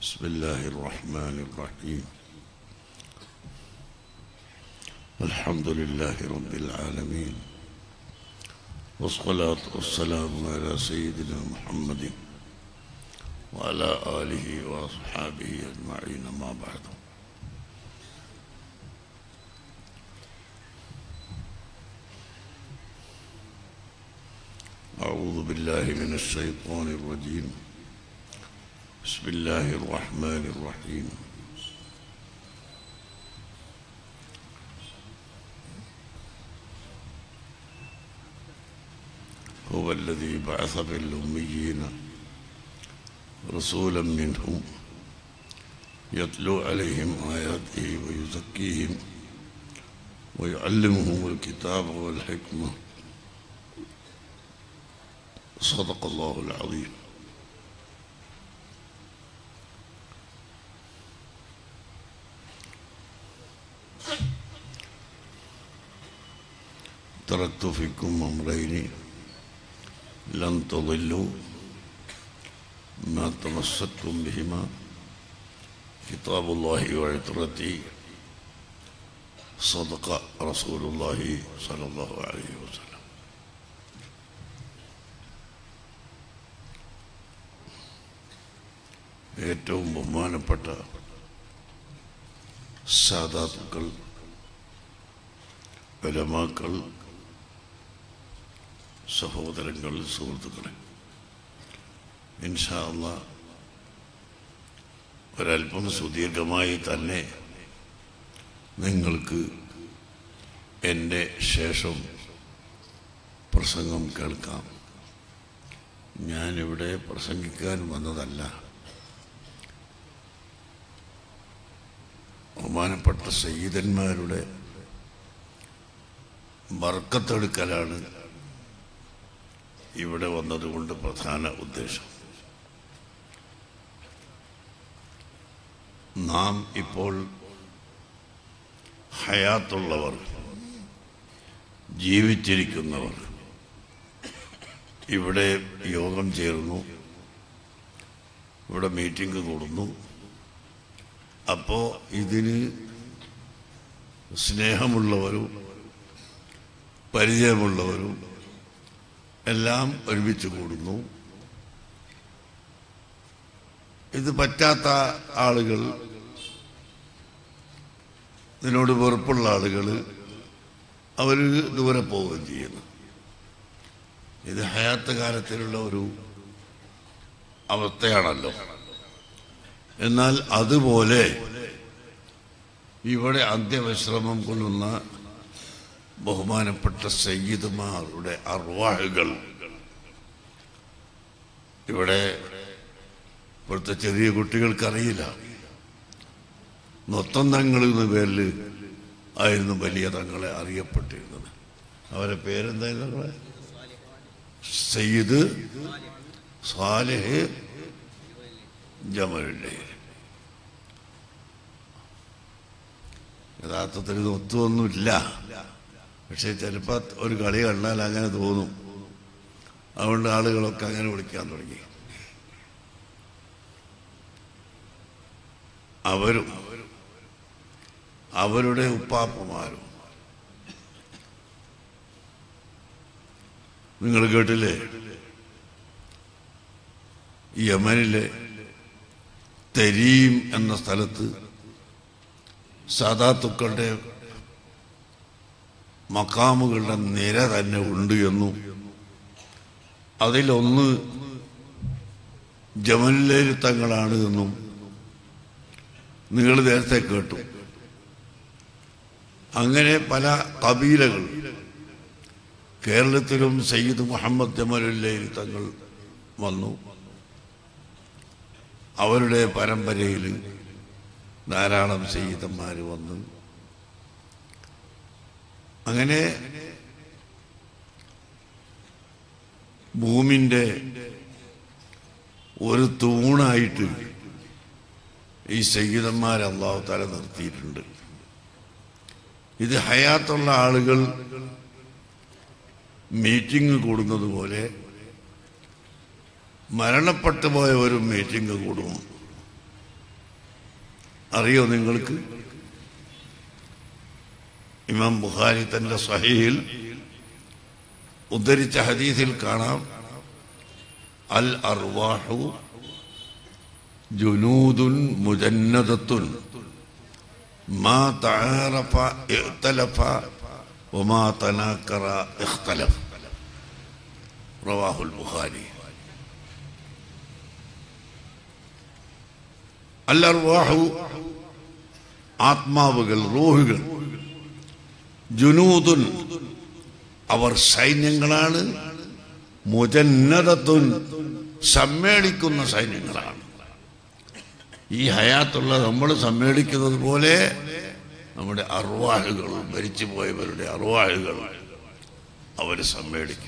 بسم الله الرحمن الرحيم الحمد لله رب العالمين والصلاة والسلام على سيدنا محمد وعلى آله وأصحابه أجمعين ما بعد أعوذ بالله من الشيطان الرجيم بسم الله الرحمن الرحيم هو الذي بعث في الأميين رسولا منهم يتلو عليهم آياته ويزكيهم ويعلمهم الكتاب والحكمة صدق الله العظيم تركت فيكم أمرين لن تضلوا ما تمسكتم بهما كتاب الله وعترتي صدق رسول الله صلى الله عليه وسلم ഏറ്റവും ബഹുമാനപ്പെട്ട സാധാത്തുക്കൾ പരമാക്കൾ സഹോദരങ്ങൾ സുഹൃത്തുക്കളെ ഇൻഷാ അള്ളാ ഒരല്പം സുദീർഘമായി തന്നെ നിങ്ങൾക്ക് എൻ്റെ ശേഷം പ്രസംഗം കേൾക്കാം ഞാനിവിടെ പ്രസംഗിക്കാൻ വന്നതല്ല ബഹുമാനപ്പെട്ട സയ്യിദന്മാരുടെ ബർക്കത്തെടുക്കലാണ് ഇവിടെ വന്നതുകൊണ്ട് പ്രധാന ഉദ്ദേശം നാം ഇപ്പോൾ ഹയാത്തുള്ളവർ ജീവിച്ചിരിക്കുന്നവർ ഇവിടെ യോഗം ചേർന്നു ഇവിടെ മീറ്റിംഗ് കൂടുന്നു അപ്പോൾ ഇതിന് സ്നേഹമുള്ളവരും പരിചയമുള്ളവരും എല്ലാം ഒരുമിച്ച് കൂടുന്നു ഇത് പറ്റാത്ത ആളുകൾ ഇതിനോട് വെറുപ്പുള്ള ആളുകൾ അവർ ദൂരെ പോവുകയും ചെയ്യുന്നു ഇത് ഹയാത്ത കാലത്തിലുള്ള ഒരു അവസ്ഥയാണല്ലോ എന്നാൽ അതുപോലെ ഇവിടെ അന്ത്യവിശ്രമം കൊള്ളുന്ന ബഹുമാനപ്പെട്ട സയ്യിദുമാരുടെ അർവാഹുകൾ ഇവിടെ ഇവിടുത്തെ ചെറിയ കുട്ടികൾക്കറിയില്ല നൊത്തം തങ്ങൾ എന്ന പേരിൽ ആയിരുന്നു വലിയ തങ്ങളെ അറിയപ്പെട്ടിരുന്നത് അവരെ പേരെന്തായിരുന്നു തങ്ങളെ സയ്യിദ് സാലിഹ് ജമലുല്ലേ യഥാർത്ഥത്തിൽ ഇത് ഒത്തുമൊന്നുമില്ല പക്ഷെ ചിലപ്പോൾ ഒരു കളി കണ്ടാൽ അങ്ങനെ തോന്നും അതുകൊണ്ട് ആളുകളൊക്കെ അങ്ങനെ വിളിക്കാൻ തുടങ്ങി അവരും അവരുടെ ഉപ്പാപ്പമാരും നിങ്ങൾ കേട്ടില്ലേ യമനിലെ തെരീം എന്ന സ്ഥലത്ത് സാധാത്തുക്കളുടെ മക്കാമുകളുടെ നിര തന്നെ ഉണ്ട് എന്നും അതിലൊന്ന് ജമലിലേരി തങ്ങളാണ് എന്നും നിങ്ങൾ നേരത്തെ കേട്ടു അങ്ങനെ പല കബീലകൾ കേരളത്തിലും സയ്യിദ് മുഹമ്മദ് ജമലുല്ലേരി തങ്ങൾ വന്നു അവരുടെ പരമ്പരയിൽ ധാരാളം സയ്യിദന്മാർ വന്നു അങ്ങനെ ഭൂമിൻ്റെ ഒരു തൂണായിട്ട് ഈ സയ്യിദന്മാരെ അള്ളാഹു തല നിർത്തിയിട്ടുണ്ട് ഇത് ഹയാത്തുള്ള ആളുകൾ മീറ്റിംഗ് കൂടുന്നത് പോലെ മരണപ്പെട്ടു പോയ ഒരു മീറ്റിംഗ് കൂടും അറിയോ നിങ്ങൾക്ക് ഇമാം ബുഖാരി തന്റെ സഹീൽ ഉദ്ധരിച്ച ഹദീസിൽ കാണാം അൽ അർവാഹു ജുനൂദുൻ മുജന്നദത്തുൻ മാ തആറഫ ഇഖ്തലഫ വമാ തനാക്കറ ഇഖ്തലഫ് റവാഹുൽ ബുഖാരി അൽ അർവാഹു ആത്മാവുകൾ റൂഹുകൾ ജുനൂദുൻ അവർ സൈന്യങ്ങളാണ് മുജന്നതത്തുൻ സമ്മേളിക്കുന്ന സൈന്യങ്ങളാണ് ഈ ഹയാത്തുള്ള നമ്മൾ സമ്മേളിക്കുന്നത് പോലെ നമ്മുടെ അർവാഹുകൾ മരിച്ചു പോയവരുടെ അർവാഹുകൾ അവർ സമ്മേളിക്കും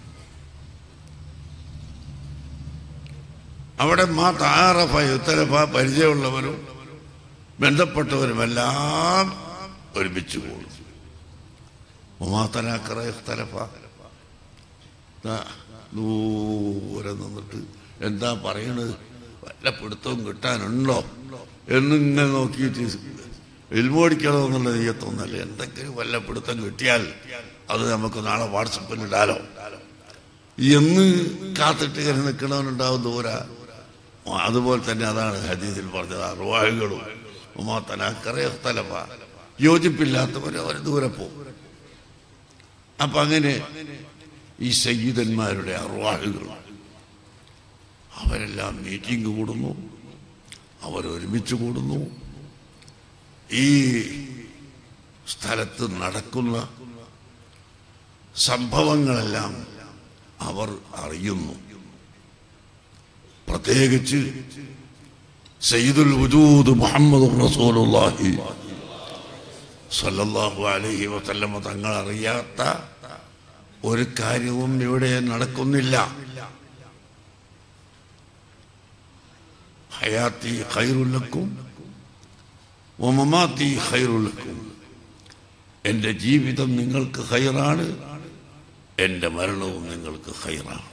അവിടെ മാ താറഫ യുത്തരഫ പരിചയമുള്ളവരും ബന്ധപ്പെട്ടവരുമെല്ലാം ഒരുമിച്ച് കൂടും ഒമാത്തനാക്കറ ഇഖ്തലഫ ദാ ദൂരെ നിന്നിട്ട് എന്താ പറയണത് വല്ല പിടുത്തവും കിട്ടാനുണ്ടോ എന്നിങ്ങനെ നോക്കിയിട്ട് എൽമോടിക്കണോ എന്നുള്ള നീയത്തൊന്നല്ല എന്തെങ്കിലും വല്ല പിടുത്തം കിട്ടിയാൽ അത് നമുക്ക് നാളെ വാട്സപ്പിൽ ഇടാലോ എന്ന് കാത്തിട്ട് ഇങ്ങനെ നിൽക്കണവനുണ്ടാവും ദൂര അതുപോലെ തന്നെ അതാണ് ഹദീസിൽ പറഞ്ഞത് അറുവാഹികളും ഉമാത്തനാക്കറയത്തലഫ യോജിപ്പില്ലാത്തവർ അവർ ദൂരെ പോകും അപ്പൊ അങ്ങനെ ഈ സയ്യിദന്മാരുടെ അറുവാഹുകൾ അവരെല്ലാം മീറ്റിംഗ് കൂടുന്നു അവരൊരുമിച്ച് കൂടുന്നു ഈ സ്ഥലത്ത് നടക്കുന്ന സംഭവങ്ങളെല്ലാം അവർ അറിയുന്നു പ്രത്യേകിച്ച് സയ്യിദുൽ വജൂദ് മുഹമ്മദ് റസൂലുള്ളാഹി സല്ലല്ലാഹു അലൈഹി വസല്ലമ തങ്ങൾ അറിയാത്ത ഒരു കാര്യവും ഇവിടെ നടക്കുന്നില്ല ഹയാത്തി ഖൈറുലക്കും ഒമമാത്തി ഖൈറുലക്കും എൻ്റെ ജീവിതം നിങ്ങൾക്ക് ഖൈറാണ് എൻ്റെ മരണവും നിങ്ങൾക്ക് ഖൈറാണ്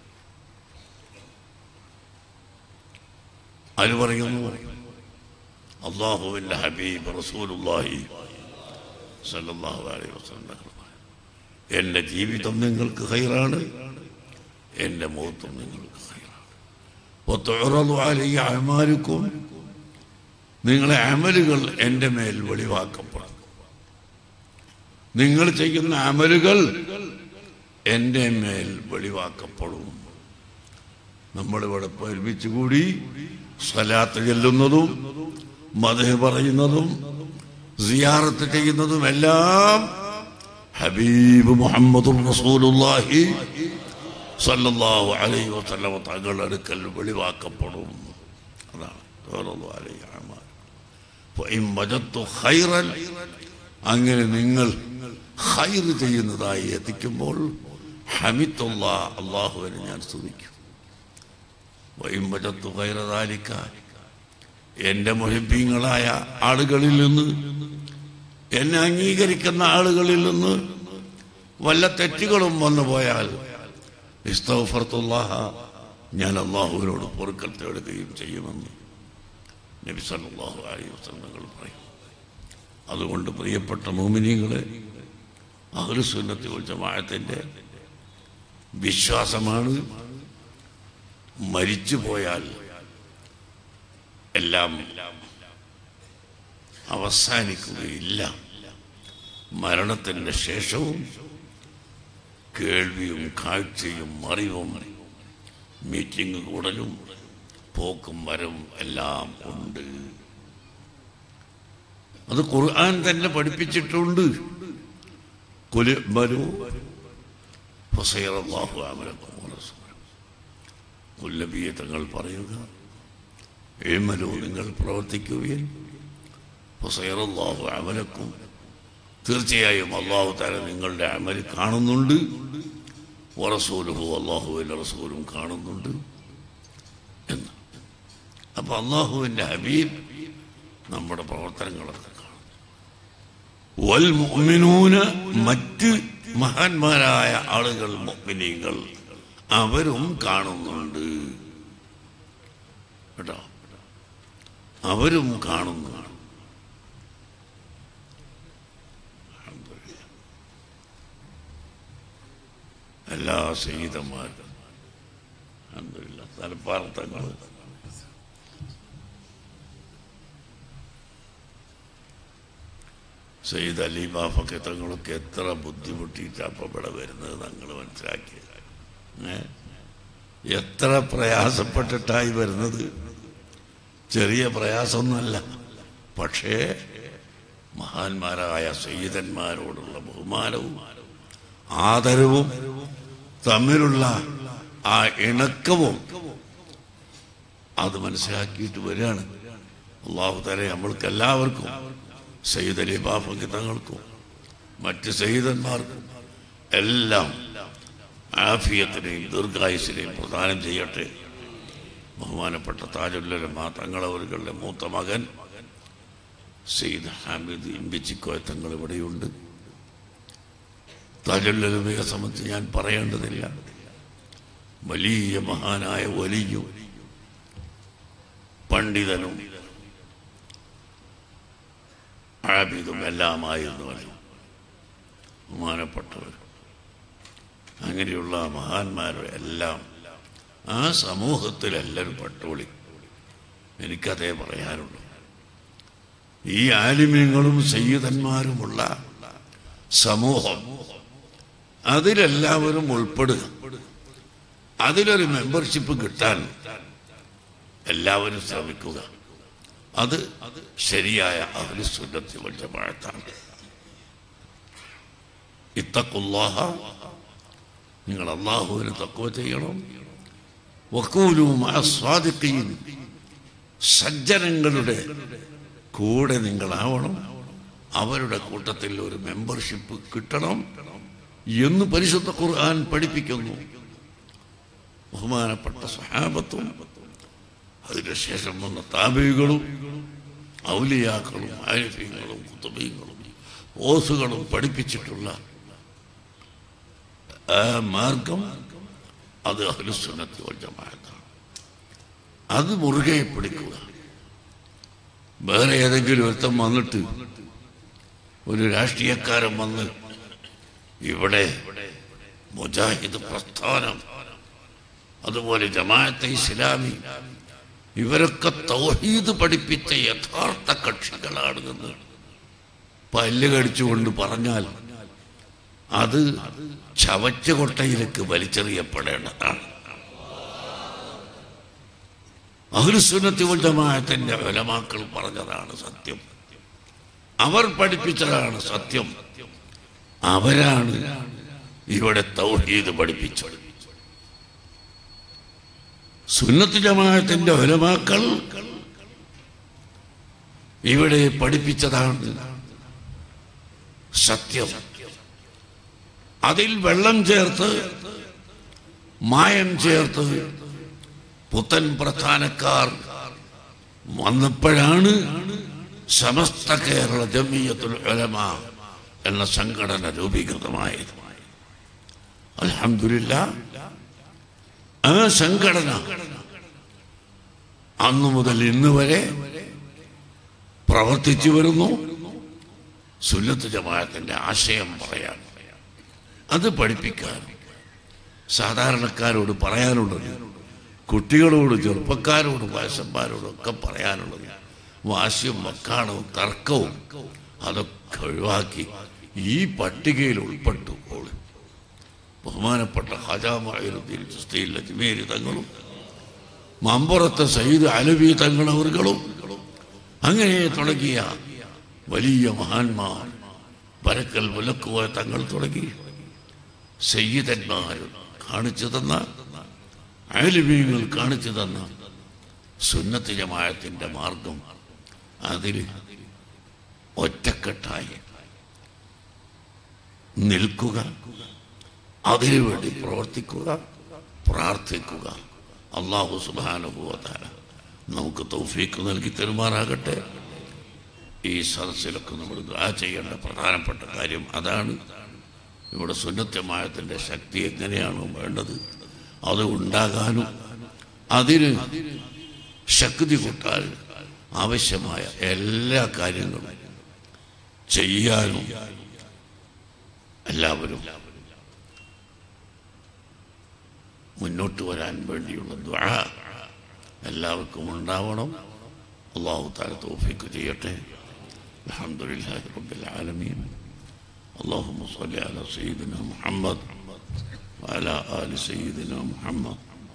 അത് പറയുന്നു അള്ളാഹുവിൻ്റെ ഹബീബ് റസൂലുള്ളാഹി സല്ലല്ലാഹു അലൈഹി വസല്ലം എൻ്റെ ജീവിതം നിങ്ങൾക്ക് ഖൈറാണ് എൻ്റെ മൗത്തും നിങ്ങൾക്ക് ഖൈറാണ് ഒത്തുറന്നു അലൈ അമാലുക്കും നിങ്ങളെ അമലുകൾ എൻ്റെ മേൽ വെളിവാക്കപ്പെടും നിങ്ങൾ ചെയ്യുന്ന അമലുകൾ എൻ്റെ മേൽ വെളിവാക്കപ്പെടും നമ്മളിവിടെ ഒരുമിച്ച് കൂടി സ്വലാത്ത് ചെല്ലുന്നതും മതഹ് പറയുന്നതും സിയാറത്ത് ചെയ്യുന്നതും എല്ലാം ഹബീബ് മുഹമ്മദ് റസൂലുള്ളാഹി സല്ലല്ലാഹു അലൈഹി വസല്ലമ തങ്ങളുടെ അടുക്കൽ വെളിവാക്കപ്പെടും അതാണ് സല്ലല്ലാഹു അലൈഹി അമാൽ ഫഇൻ വജദ്തു ഖൈറൻ അങ്ങനെ നിങ്ങൾ ഖൈർ ചെയ്യുന്നതായി എത്തിക്കുമ്പോൾ ഹമിത്തുല്ലാ അള്ളാഹുവിനെ ഞാൻ സ്തുതിക്കും വഇൻ വജദ്തു ഖൈറ ദാലിക എൻ്റെ മുഹിബീങ്ങളായ ആളുകളിൽ നിന്ന് എന്നെ അംഗീകരിക്കുന്ന ആളുകളിൽ നിന്ന് വല്ല തെറ്റുകളും വന്നു പോയാൽ ഇസ്തഫർത്തുല്ലാഹ ഞാൻ അള്ളാഹുവിനോട് പൊറുക്കൽ തേടുകയും ചെയ്യുമെന്ന് നബി സല്ലല്ലാഹു അലൈഹി വസല്ലം പറയും അതുകൊണ്ട് പ്രിയപ്പെട്ട മോമിനികളെ അഹ്ലുസുന്നത്തി ജമാഅത്തിന്റെ വിശ്വാസമാണ് മരിച്ചു പോയാൽ എല്ലാം അവസാനിക്കുകയില്ല മരണത്തിന്റെ ശേഷവും കേൾവിയും കാഴ്ചയും അറിവും മീറ്റിംഗ് കൂടലും പോക്കും വരവും എല്ലാം ഉണ്ട് അത് ഖുർആൻ തന്നെ പഠിപ്പിച്ചിട്ടുണ്ട് കുലി ബലു ഫസൈറല്ലാഹു അമലക്കും വറസൂലും. കുല്ലബിയെ തങ്ങൾ പറയുക എഴുമലോ നിങ്ങൾ പ്രവർത്തിക്കുകയും ഫസൈറല്ലാഹു അമലക്കും തീർച്ചയായും അള്ളാഹു താല നിങ്ങളുടെ അമൽ കാണുന്നുണ്ട് വറസൂലുഹു അള്ളാഹുവിൻ്റെ റസൂലും കാണുന്നുണ്ട് എന്ന് അപ്പൊ അള്ളാഹുവിൻ്റെ ഹബീബ് നമ്മുടെ പ്രവർത്തനങ്ങളൊക്കെ കാണും വൽ മുഅ്മിനൂന മറ്റ് മഹാന്മാരായ ആളുകൾ മുഅ്മിനീങ്ങൾ അവരും കാണുന്നുണ്ട് കേട്ടോ അവരും കാണുന്നു എല്ലാ സഹിതന്മാരും അൽഹംദുലില്ലാ തലപ്പാർത്ഥങ്ങൾ സയ്യിദ് അലി ബാഫൊക്കെ തങ്ങളൊക്കെ എത്ര ബുദ്ധിമുട്ടിയിട്ട് അപ്പം ഇവിടെ വരുന്നത് തങ്ങൾ മനസ്സിലാക്കിയത് ഏ? എത്ര പ്രയാസപ്പെട്ടിട്ടായി വരുന്നത് ചെറിയ പ്രയാസമൊന്നുമല്ല പക്ഷേ മഹാന്മാരായ സയ്യിദന്മാരോടുള്ള ബഹുമാനവും ആദരവും തമ്മിലുള്ള ആ ഇണക്കവും അത് മനസ്സിലാക്കിയിട്ട് വരികയാണ് അള്ളാഹു തല നമ്മൾക്ക് എല്ലാവർക്കും സയ്യിദ് അലി ബാഫക്ക് തങ്ങൾക്കും മറ്റ് സയ്യിദന്മാർക്കും എല്ലാം ആഫിയത്തിനെയും ദീർഘായുസിനെയും പ്രദാനം ചെയ്യട്ടെ ബഹുമാനപ്പെട്ട താജുല്ലരമ തങ്ങളവരുടെ മൂത്ത മകൻ സെയ്ദ് ഹാമിദ് ഇമ്പിച്ചിക്കോയ തങ്ങൾ ഇവിടെയുണ്ട് താജുല്ലരമയെ സംബന്ധിച്ച് ഞാൻ പറയേണ്ടതില്ല വലിയ മഹാനായ വലിയും പണ്ഡിതനും ആബിദും എല്ലാമായിരുന്നവരും ബഹുമാനപ്പെട്ടവർ അങ്ങനെയുള്ള മഹാന്മാരും എല്ലാം ആ സമൂഹത്തിലെല്ലാവരും പട്ടോളി എനിക്കതേ പറയാനുള്ളൂ ഈ ആലിമ്യങ്ങളും സയ്യിദന്മാരുമുള്ള സമൂഹം അതിലെല്ലാവരും ഉൾപ്പെടുക അതിലൊരു മെമ്പർഷിപ്പ് കിട്ടാൻ എല്ലാവരും ശ്രമിക്കുക അത് ശരിയായ അഹ്ലുസുന്നത്തി വൽ ജമാഅത്താണ് ഇത്തഖുല്ലാഹ നിങ്ങൾ അള്ളാഹുവിന് തക്കുവ ചെയ്യണം വക്കൂലു സ്വാദിക്കീൻ സജ്ജനങ്ങളുടെ കൂടെ നിങ്ങളാവണം അവരുടെ കൂട്ടത്തിൽ ഒരു മെമ്പർഷിപ്പ് കിട്ടണം എന്ന് പരിശുദ്ധ ഖുർആൻ പഠിപ്പിക്കുന്നു ബഹുമാനപ്പെട്ട സഹാബത്തും അതിനുശേഷം വന്ന താബികളും ഔലിയാക്കളും ആരിഫ്യങ്ങളും കുത്തുബീങ്ങളും ഓസുകളും പഠിപ്പിച്ചിട്ടുള്ള ആ മാർഗം അത് അഹ്ലുസുന്നത്തി വൽ ജമാഅത്താണ് അത് മുറുകെ പിടിക്കുക വേറെ ഏതെങ്കിലും ഒരുത്തം വന്നിട്ട് ഒരു രാഷ്ട്രീയക്കാരൻ വന്ന് ഇവിടെ മുജാഹിദ് പ്രസ്ഥാനം അതുപോലെ ജമാഅത്തെ ഇസ്ലാമി ഇവരൊക്കെ തൗഹീദ് പഠിപ്പിച്ച യഥാർത്ഥ കക്ഷികളാണ് എന്ന് പല്ല് കടിച്ചുകൊണ്ട് പറഞ്ഞാൽ അത് ചവച്ച കൊട്ടയിലേക്ക് വലിച്ചെറിയപ്പെടേണ്ടതാണ് അഹ്ലുസുന്നത്തി വൽ ജമാഅത്തിന്റെ ഉലമാക്കൾ പറഞ്ഞതാണ് സത്യം അവർ പഠിപ്പിച്ചതാണ് സത്യം അവരാണ് ഇവിടെ തൗഹീദ് പഠിപ്പിച്ചത് സുന്നത്ത് ജമാഅത്തിന്റെ ഉലമാക്കൾ ഇവിടെ പഠിപ്പിച്ചതാണ് സത്യം അതിൽ വെള്ളം ചേർത്ത് മായം ചേർത്ത് പുത്തൻ പ്രധാനക്കാർ വന്നപ്പോഴാണ് സമസ്ത കേരള ജമിയത്തുൽ ഉലമ എന്ന സംഘടന രൂപീകൃതമായത് അൽഹംദുലില്ല ആ സംഘടന അന്നു മുതൽ ഇന്ന് വരെ പ്രവർത്തിച്ചു വരുന്നു സുന്നത്ത് ജമാഅത്തിന്റെ ആശയം പറയാൻ അത് പഠിപ്പിക്കാൻ സാധാരണക്കാരോട് പറയാനുള്ളത് കുട്ടികളോട് ചെറുപ്പക്കാരോട് വയസ്സന്മാരോടും ഒക്കെ പറയാനുള്ളത് വാശ്യം വക്കാണവും തർക്കവും അതൊക്കെ ഒഴിവാക്കി ഈ പട്ടികയിൽ ഉൾപ്പെട്ടു പോള് ബഹുമാനപ്പെട്ട ഹജാമായിരുദ്ദീൻ ചിസ്തിയിൽ അജ്മീരി തങ്ങളും മമ്പുറത്തെ സയ്യിദ് അലവി തങ്ങളവറുകളും അങ്ങനെ തുടങ്ങിയ വലിയ മഹാന്മാർ പരക്കൽ മുലക്കുവ തങ്ങൾ തുടങ്ങി സയ്യിദന്മാർ കാണിച്ചു തന്ന ആലിമീങ്ങൾ കാണിച്ചു തന്ന സുന്നത്ത് ജമായത്തിന്റെ മാർഗം അതിൽ ഒറ്റക്കെട്ടായി നിൽക്കുക അതിനുവേണ്ടി പ്രവർത്തിക്കുക പ്രാർത്ഥിക്കുക അള്ളാഹു സുബാനുഭവത്താല നമുക്ക് തൗഫീക്ക് നൽകി തെരുമാറാകട്ടെ ഈ സദസ്സിലൊക്കെ നമ്മൾ ദുആ ചെയ്യേണ്ട പ്രധാനപ്പെട്ട കാര്യം അതാണ് ഇവിടെ സുന്നത്യമായത്തിൻ്റെ ശക്തി എങ്ങനെയാണോ വേണ്ടത് അത് ഉണ്ടാകാനും അതിന് ശക്തി കൂട്ടാൻ ആവശ്യമായ എല്ലാ കാര്യങ്ങളും ചെയ്യാനും എല്ലാവരും മുന്നോട്ട് വരാൻ വേണ്ടിയുള്ള ദ്വാ എല്ലാവർക്കും ഉണ്ടാവണം അള്ളാഹു താല തോഫിക്ക് ചെയ്യട്ടെ അലഹമുല്ലാഹി റബ്ബിൽ ആലമീൻ اللهم صل على سيدنا محمد وعلى آل سيدنا محمد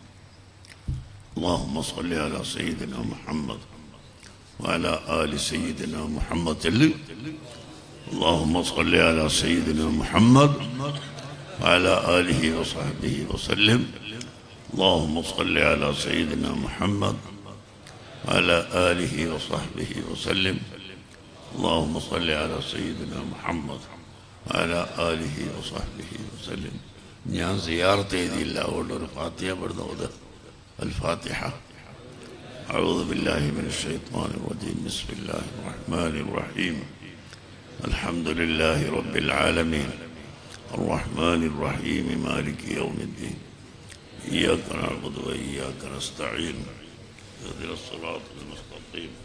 اللهم صل على سيدنا محمد وعلى آل سيدنا محمد اللهم صل على سيدنا محمد وعلى آله وصحبه وسلم اللهم صل على سيدنا محمد وعلى آله وصحبه وسلم اللهم صل على سيدنا محمد وعلى آله وصحبه وسلم ഞാൻ സിയാറത്ത് ചെയ്തില്ല അതുകൊണ്ട് ഒരു ഫാത്തിഹ പെടുന്നത് الفاتحة أعوذ بالله من الشيطان الرجيم بسم الله الرحمن الرحيم الحمد لله رب العالمين الرحمن الرحيم مالك يوم الدين إياك نعبد وإياك نستعين اهدنا الصراط المستقيم